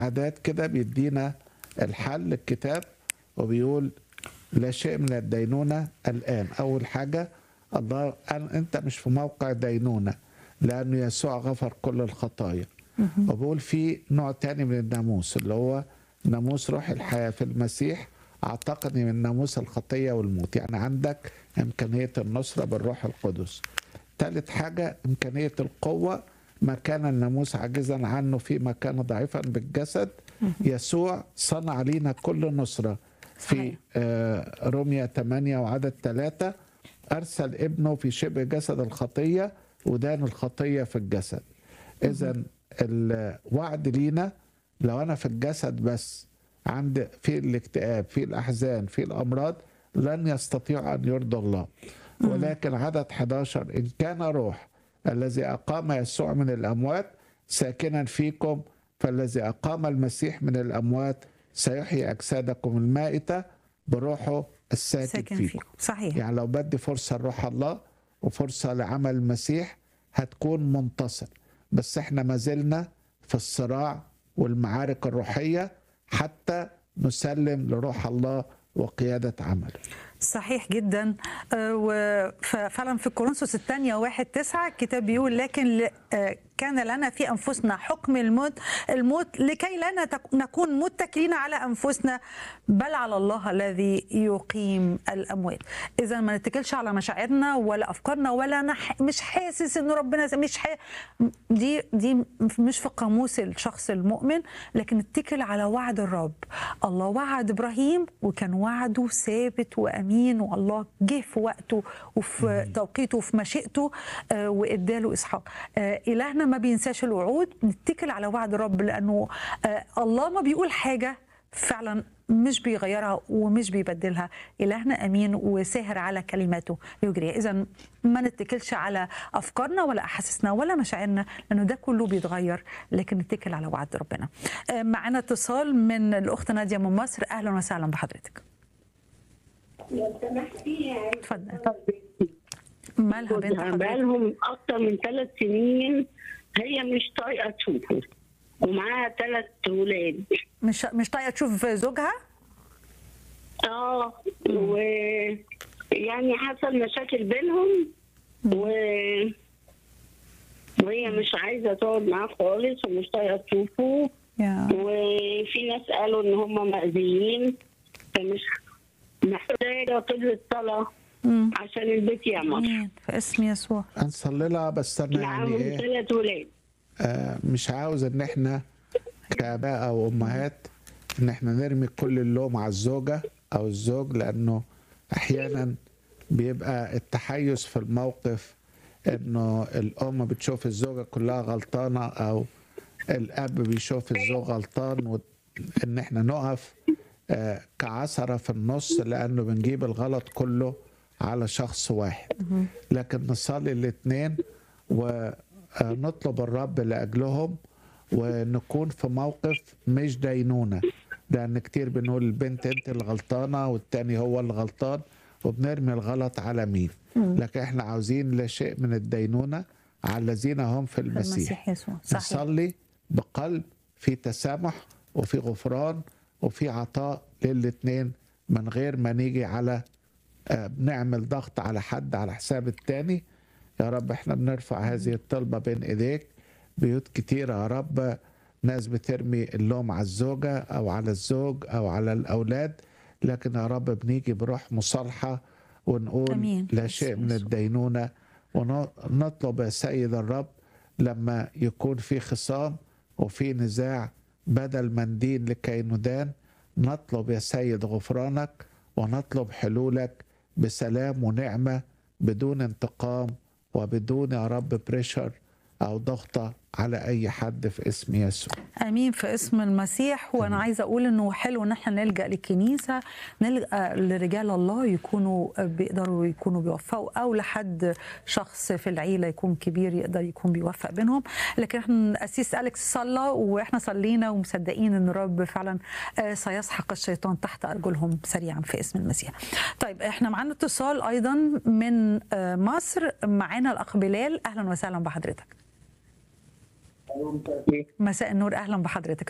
عادات كده بيدينا الحل الكتاب وبيقول لا شيء من الدينونة الآن أول حاجة الله قال أنت مش في موقع دينونة لأنه يسوع غفر كل الخطايا وبقول في نوع تاني من الناموس اللي هو ناموس روح الحياة في المسيح أعتقني من ناموس الخطية والموت يعني عندك إمكانية النصرة بالروح القدس ثالث حاجة إمكانية القوة ما كان الناموس عاجزا عنه فيما كان ضعيفا بالجسد يسوع صنع لنا كل نصرة في صحيح. آه، روميا 8 وعدد 3 أرسل ابنه في شبه جسد الخطية ودان الخطية في الجسد إذا الوعد لينا لو أنا في الجسد بس عند في الاكتئاب في الأحزان في الأمراض لن يستطيع أن يرضى الله ولكن عدد 11 إن كان روح الذي أقام يسوع من الأموات ساكنا فيكم فالذي أقام المسيح من الأموات سيحيي أجسادكم المائتة بروحه الساكن ساكن فيكم فيكم صحيح يعني لو بدي فرصة لروح الله وفرصة لعمل المسيح هتكون منتصر بس احنا ما زلنا في الصراع والمعارك الروحية حتى نسلم لروح الله وقيادة عمله صحيح جدا آه، وفعلا في كورنثوس الثانية واحد تسعة الكتاب بيقول لكن ل- آه، كان لنا في أنفسنا حكم الموت الموت لكي لا نتك- نكون متكلين على أنفسنا بل على الله الذي يقيم الأموات إذا ما نتكلش على مشاعرنا ولا أفكارنا ولا أنا ح- مش حاسس إن ربنا س- مش ح... دي دي مش في قاموس الشخص المؤمن لكن اتكل على وعد الرب الله وعد إبراهيم وكان وعده ثابت وأمين والله جه في وقته وفي توقيته وفي مشيئته آه، واداله إسحاق آه، إلهنا ما بينساش الوعود نتكل على وعد الرب لأنه آه، الله ما بيقول حاجة فعلا مش بيغيرها ومش بيبدلها إلهنا أمين وساهر على كلماته يجري إذا ما نتكلش على أفكارنا ولا أحاسيسنا ولا مشاعرنا لأنه ده كله بيتغير لكن نتكل على وعد ربنا آه، معنا اتصال من الأخت نادية من مصر أهلا وسهلا بحضرتك لو سمحتي يعني اتفضل مالها بنت جوزها حضرتك بقالهم أكتر من ثلاث سنين هي مش طايقة تشوفه ومعاها ثلاث ولاد مش مش طايقة تشوف زوجها اه و يعني حصل مشاكل بينهم و وهي مش عايزة تقعد معاه خالص ومش طايقة تشوفه يا وفي ناس قالوا إن هم مأذيين فمش محتاجة قدرة صلاة مم. عشان البيت يعمر آمين في اسم يسوع هنصلي لها بس انا يعني معاهم ايه ثلاث ولاد آه مش عاوز ان احنا كاباء او امهات ان احنا نرمي كل اللوم على الزوجه او الزوج لانه احيانا بيبقى التحيز في الموقف انه الام بتشوف الزوجه كلها غلطانه او الاب بيشوف الزوج غلطان وان احنا نقف آه، كعثره في النص لانه بنجيب الغلط كله على شخص واحد لكن نصلي الاثنين ونطلب الرب لاجلهم ونكون في موقف مش دينونه لان كتير بنقول البنت انت الغلطانه والتاني هو الغلطان وبنرمي الغلط على مين لكن احنا عاوزين لا شيء من الدينونه على الذين هم في في المسيح المسيح يسوع صحيح نصلي بقلب في تسامح وفي غفران وفي عطاء للاثنين من غير ما نيجي على آه، بنعمل ضغط على حد على حساب التاني يا رب احنا بنرفع هذه الطلبة بين ايديك بيوت كتيرة يا رب ناس بترمي اللوم على الزوجة او على الزوج او على الاولاد لكن يا رب بنيجي بروح مصالحة ونقول أمين. لا شيء من الدينونة ونطلب يا سيد الرب لما يكون في خصام وفي نزاع بدل ما ندين لكي ندان نطلب يا سيد غفرانك ونطلب حلولك بسلام ونعمة بدون انتقام وبدون يا رب بريشر أو ضغطة على أي حد في اسم يسوع امين في اسم المسيح وانا عايزه اقول انه حلو ان احنا نلجا للكنيسه نلجا لرجال الله يكونوا بيقدروا يكونوا بيوفقوا او لحد شخص في العيله يكون كبير يقدر يكون بيوفق بينهم لكن احنا اسيس اليكس صلى واحنا صلينا ومصدقين ان الرب فعلا آه، سيسحق الشيطان تحت ارجلهم سريعا في اسم المسيح. طيب احنا معانا اتصال ايضا من آه، مصر معانا الاخ بلال اهلا وسهلا بحضرتك. مساء النور اهلا بحضرتك